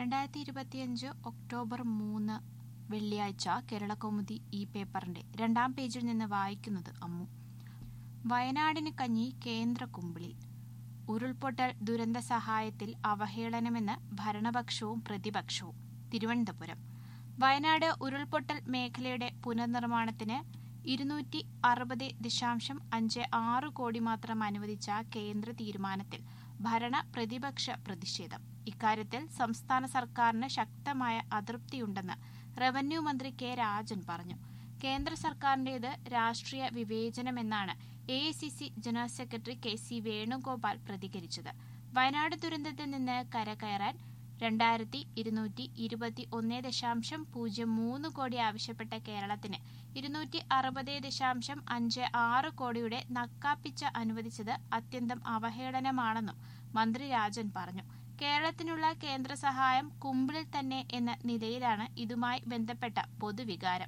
രണ്ടായിരത്തി ഇരുപത്തിയഞ്ച് ഒക്ടോബർ മൂന്ന് വെള്ളിയാഴ്ച കേരളകൗമുദി ഈ പേപ്പറിന്റെ രണ്ടാം പേജിൽ നിന്ന് വായിക്കുന്നത് അമ്മു വയനാടിന് കഞ്ഞി കേന്ദ്ര കുമ്പിളിൽ ഉരുൾപൊട്ടൽ ദുരന്ത സഹായത്തിൽ അവഹേളനമെന്ന് ഭരണപക്ഷവും പ്രതിപക്ഷവും തിരുവനന്തപുരം വയനാട് ഉരുൾപൊട്ടൽ മേഖലയുടെ പുനർനിർമ്മാണത്തിന് ഇരുന്നൂറ്റി അറുപത് ദശാംശം അഞ്ച് ആറ് കോടി മാത്രം അനുവദിച്ച കേന്ദ്ര തീരുമാനത്തിൽ ഭരണ പ്രതിപക്ഷ പ്രതിഷേധം ഇക്കാര്യത്തിൽ സംസ്ഥാന സർക്കാരിന് ശക്തമായ അതൃപ്തിയുണ്ടെന്ന് റവന്യൂ മന്ത്രി കെ രാജൻ പറഞ്ഞു കേന്ദ്ര സർക്കാരിന്റേത് രാഷ്ട്രീയ വിവേചനമെന്നാണ് A I C C general secretary K C Venugopal പ്രതികരിച്ചത് വയനാട് ദുരന്തത്തിൽ നിന്ന് കരകയറാൻ രണ്ടായിരത്തി ഇരുന്നൂറ്റി ഇരുപത്തി ഒന്ന് ദശാംശം പൂജ്യം മൂന്ന് കോടി ആവശ്യപ്പെട്ട കേരളത്തിന് ഇരുന്നൂറ്റി അറുപത് ദശാംശം അഞ്ച് ആറ് കോടിയുടെ നക്കാപ്പിച്ച അനുവദിച്ചത് അത്യന്തം അവഹേളനമാണെന്നും മന്ത്രി രാജൻ പറഞ്ഞു കേരളത്തിനുള്ള കേന്ദ്ര സഹായം കുമ്പിളിൽ തന്നെ എന്ന നിലയിലാണ് ഇതുമായി ബന്ധപ്പെട്ട പൊതുവികാരം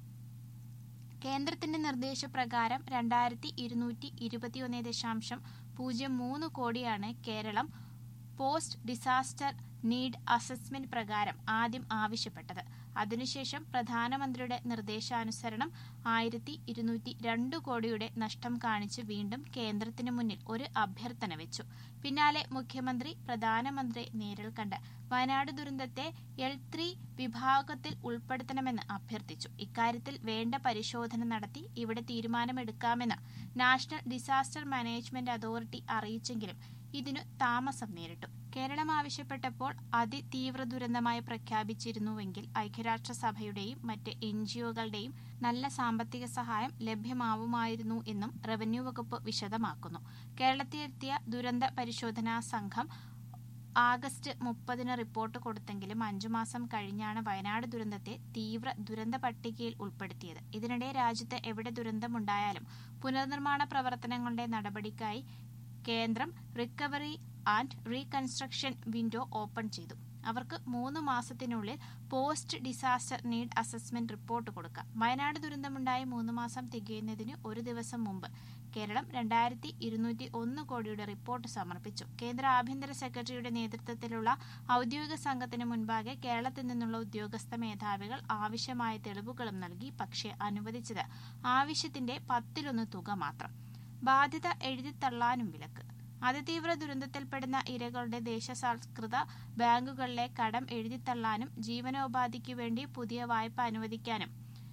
കേന്ദ്രത്തിന്റെ നിർദ്ദേശപ്രകാരം രണ്ടായിരത്തി ഇരുന്നൂറ്റി ഇരുപത്തിയൊന്ന് ദശാംശം പൂജ്യം മൂന്ന് കോടിയാണ് Keralam post disaster need assessment പ്രകാരം ആദ്യം ആവശ്യപ്പെട്ടത് അതിനുശേഷം പ്രധാനമന്ത്രിയുടെ നിർദ്ദേശാനുസരണം ആയിരത്തി ഇരുന്നൂറ്റി രണ്ട് കോടിയുടെ നഷ്ടം കാണിച്ച് വീണ്ടും കേന്ദ്രത്തിന് മുന്നിൽ ഒരു അഭ്യർത്ഥന വെച്ചു പിന്നാലെ മുഖ്യമന്ത്രി പ്രധാനമന്ത്രി നേരിൽ കണ്ട് വയനാട് ദുരന്തത്തെ എൽ ത്രീ വിഭാഗത്തിൽ ഉൾപ്പെടുത്തണമെന്ന് അഭ്യർത്ഥിച്ചു ഇക്കാര്യത്തിൽ വേണ്ട പരിശോധന നടത്തി ഇവിടെ തീരുമാനമെടുക്കാമെന്ന് നാഷണൽ ഡിസാസ്റ്റർ മാനേജ്മെന്റ് അതോറിറ്റി അറിയിച്ചെങ്കിലും ഇതിനു താമസം നേരിട്ടു കേരളം ആവശ്യപ്പെട്ടപ്പോൾ അതിതീവ്ര ദുരന്തമായി പ്രഖ്യാപിച്ചിരുന്നുവെങ്കിൽ ഐക്യരാഷ്ട്രസഭയുടെയും മറ്റ് എൻ ജിഒകളുടെയും നല്ല സാമ്പത്തിക സഹായം ലഭ്യമാവുമായിരുന്നു എന്നും റവന്യൂ വകുപ്പ് വിശദമാക്കുന്നു കേരളത്തിലെത്തിയ ദുരന്ത പരിശോധനാ സംഘം ആഗസ്റ്റ് മുപ്പതിന് റിപ്പോർട്ട് കൊടുത്തെങ്കിലും അഞ്ചു മാസം കഴിഞ്ഞാണ് വയനാട് ദുരന്തത്തെ തീവ്ര ദുരന്ത പട്ടികയിൽ ഉൾപ്പെടുത്തിയത് ഇതിനിടെ രാജ്യത്ത് എവിടെ ദുരന്തമുണ്ടായാലും പുനർനിർമ്മാണ പ്രവർത്തനങ്ങളുടെ നടപടിക്കായി കേന്ദ്രം recovery and reconstruction window open ചെയ്തു അവർക്ക് മൂന്ന് മാസത്തിനുള്ളിൽ post disaster need assessment report കൊടുക്കാം വയനാട് ദുരന്തമുണ്ടായി മൂന്ന് മാസം തികയുന്നതിന് ഒരു ദിവസം മുമ്പ് കേരളം രണ്ടായിരത്തി ഇരുന്നൂറ്റി ഒന്ന് കോടിയുടെ റിപ്പോർട്ട് സമർപ്പിച്ചു കേന്ദ്ര ആഭ്യന്തര സെക്രട്ടറിയുടെ നേതൃത്വത്തിലുള്ള ഔദ്യോഗിക സംഘത്തിന് മുൻപാകെ കേരളത്തിൽ നിന്നുള്ള ഉദ്യോഗസ്ഥ മേധാവികൾ ആവശ്യമായ തെളിവുകളും നൽകി പക്ഷേ അനുവദിച്ചത് ആവശ്യത്തിന്റെ പത്തിലൊന്ന് തുക മാത്രം ബാധ്യത എഴുതിത്തള്ളാനും വിലക്ക് അതിതീവ്ര ദുരന്തത്തിൽപ്പെടുന്ന ഇരകളുടെ ദേശസാൽകൃത ബാങ്കുകളിലെ കടം എഴുതിത്തള്ളാനും ജീവനോപാധിക്കു വേണ്ടി പുതിയ വായ്പ അനുവദിക്കാനും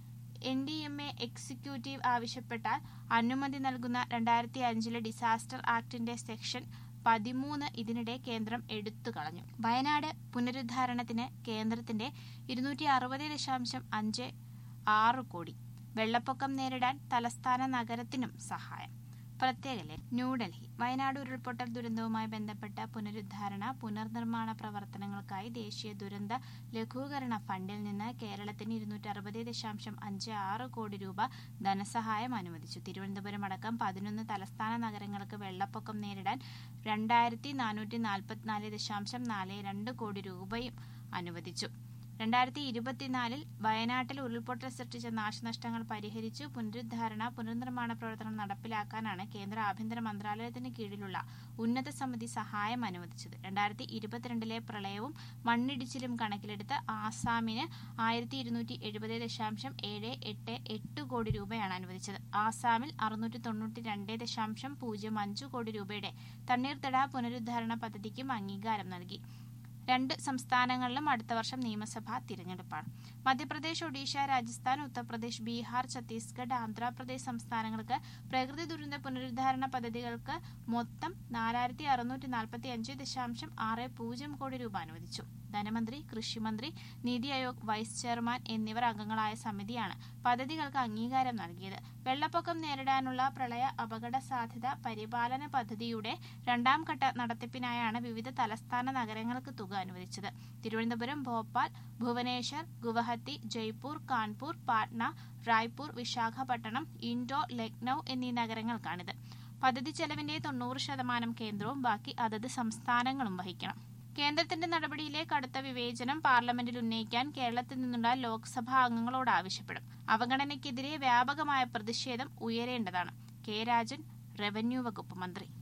N D M A executive ആവശ്യപ്പെട്ടാൽ അനുമതി നൽകുന്ന രണ്ടായിരത്തി അഞ്ചിലെ ഡിസാസ്റ്റർ ആക്ടിന്റെ സെക്ഷൻ പതിമൂന്ന് ഇതിനിടെ കേന്ദ്രം എടുത്തു കളഞ്ഞു വയനാട് പുനരുദ്ധാരണത്തിന് കേന്ദ്രത്തിന്റെ ഇരുന്നൂറ്റി അറുപത് ദശാംശം അഞ്ച് ആറ് കോടി വെള്ളപ്പൊക്കം നേരിടാൻ തലസ്ഥാന നഗരത്തിനും സഹായം പ്രത്യേക ന്യൂഡൽഹി വയനാട് ഉരുൾപൊട്ടൽ ദുരന്തവുമായി ബന്ധപ്പെട്ട പുനരുദ്ധാരണ പുനർനിർമ്മാണ പ്രവർത്തനങ്ങൾക്കായി ദേശീയ ദുരന്ത ലഘൂകരണ ഫണ്ടിൽ നിന്ന് കേരളത്തിന് ഇരുന്നൂറ്റി അറുപത് ദശാംശം അഞ്ച് ആറ് കോടി രൂപ ധനസഹായം അനുവദിച്ചു തിരുവനന്തപുരം അടക്കം പതിനൊന്ന് തലസ്ഥാന നഗരങ്ങൾക്ക് വെള്ളപ്പൊക്കം നേരിടാൻ രണ്ടായിരത്തി നാനൂറ്റി നാൽപ്പത്തിനാല് ദശാംശം നാല് രണ്ട് കോടി രൂപയും അനുവദിച്ചു രണ്ടായിരത്തി ഇരുപത്തിനാലിൽ വയനാട്ടിൽ ഉരുൾപൊട്ടൽ സൃഷ്ടിച്ച നാശനഷ്ടങ്ങൾ പരിഹരിച്ച് പുനരുദ്ധാരണ പുനർനിർമ്മാണ പ്രവർത്തനം നടപ്പിലാക്കാനാണ് കേന്ദ്ര ആഭ്യന്തര മന്ത്രാലയത്തിന് കീഴിലുള്ള ഉന്നത സമിതി സഹായം അനുവദിച്ചത് രണ്ടായിരത്തി ഇരുപത്തിരണ്ടിലെ പ്രളയവും മണ്ണിടിച്ചിലും കണക്കിലെടുത്ത് ആസാമിന് ആയിരത്തി ഇരുന്നൂറ്റി എഴുപത് ദശാംശം ഏഴ് എട്ട് എട്ട് കോടി രൂപയാണ് അനുവദിച്ചത് ആസാമിൽ അറുന്നൂറ്റി തൊണ്ണൂറ്റി രണ്ട് ദശാംശം പൂജ്യം അഞ്ച് കോടി രൂപയുടെ തണ്ണീർത്തട പുനരുദ്ധാരണ പദ്ധതിക്കും അംഗീകാരം നൽകി രണ്ട് സംസ്ഥാനങ്ങളിലും അടുത്ത വർഷം നിയമസഭാ തിരഞ്ഞെടുപ്പാണ് മധ്യപ്രദേശ് ഒഡീഷ രാജസ്ഥാൻ ഉത്തർപ്രദേശ് ബീഹാർ ഛത്തീസ്ഗഡ് ആന്ധ്രാപ്രദേശ് സംസ്ഥാനങ്ങൾക്ക് പ്രകൃതി ദുരന്ത പുനരുദ്ധാരണ പദ്ധതികൾക്ക് മൊത്തം നാലായിരത്തി അറുന്നൂറ്റി നാൽപ്പത്തി അഞ്ച് ദശാംശം ആറ് പൂജ്യം കോടി രൂപ അനുവദിച്ചു ധനമന്ത്രി കൃഷിമന്ത്രി നീതി ആയോഗ് വൈസ് ചെയർമാൻ എന്നിവർ അംഗങ്ങളായ സമിതിയാണ് പദ്ധതികൾക്ക് അംഗീകാരം നൽകിയത് വെള്ളപ്പൊക്കം നേരിടാനുള്ള പ്രളയ അപകട സാധ്യത പരിപാലന പദ്ധതിയുടെ രണ്ടാം ഘട്ട നടത്തിപ്പിനായാണ് വിവിധ തലസ്ഥാന നഗരങ്ങൾക്ക് തുക അനുവദിച്ചത് തിരുവനന്തപുരം ഭോപ്പാൽ ഭുവനേശ്വർ ഗുവഹത്തി ജയ്പൂർ കാൺപൂർ പാട്ന റായ്പൂർ വിശാഖപട്ടണം ഇൻഡോർ ലക്നൌ എന്നീ നഗരങ്ങൾക്കാണിത് പദ്ധതി ചെലവിന്റെ തൊണ്ണൂറ് ശതമാനം കേന്ദ്രവും ബാക്കി അതത് സംസ്ഥാനങ്ങളും വഹിക്കണം കേന്ദ്രത്തിന്റെ നടപടിയിലെ കടുത്ത വിവേചനം പാർലമെന്റിൽ ഉന്നയിക്കാൻ കേരളത്തിൽ നിന്നുള്ള ലോക്സഭാ അംഗങ്ങളോട് ആവശ്യപ്പെടും അവഗണനയ്ക്കെതിരെ വ്യാപകമായ പ്രതിഷേധം ഉയരേണ്ടതാണ് കെ രാജൻ റവന്യൂ വകുപ്പ് മന്ത്രി